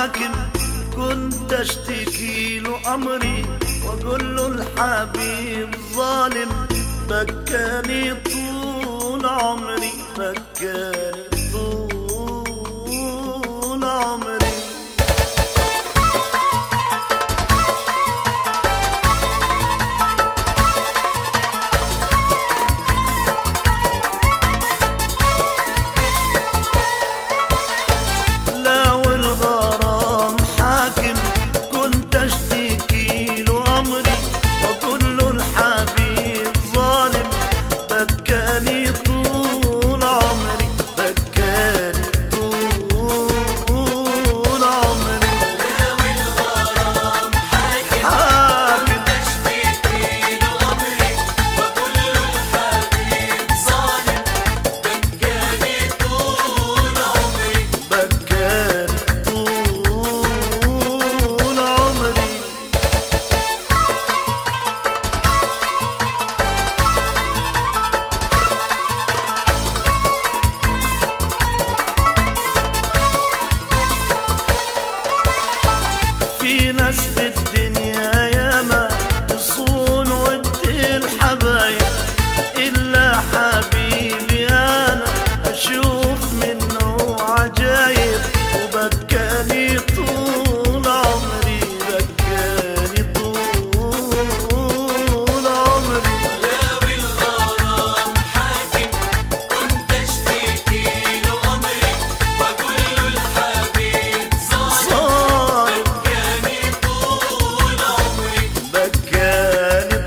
حاكم كنت اشتكي له امري واقول له الحبيب ظالم بكاني طول عمري بكاني طول عمري لو الغرام حاكم كنت اشتكي له امري واقول له الحبيب ظالم بكاني طول عمري بكاني طول عمري حاكم بكاني طول عمري في ناس في الدنيا ياما تصون ودي الحبايب إلا حبيبي أنا أشوف منه عجايب وبكاني طول عمري بكاني طول عمري صار بكاني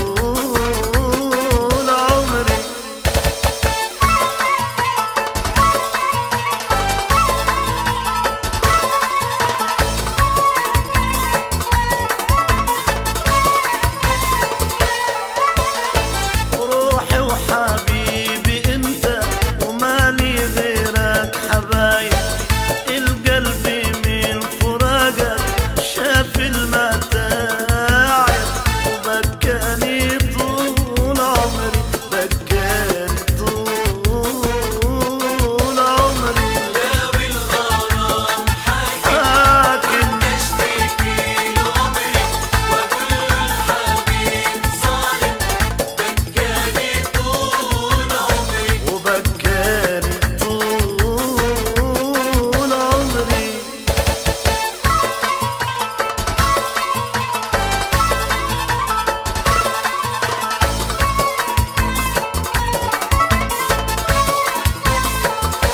طول عمري روحي وحبيبي انت ومالي غيرك حبايب القلب من فراقك شاف المتاعب وبكاني طول عمري بكاني طول عمري حاكم وبكاني طول عمري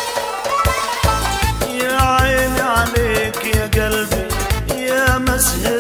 يا عيني عليك يا قلبي يا مسهر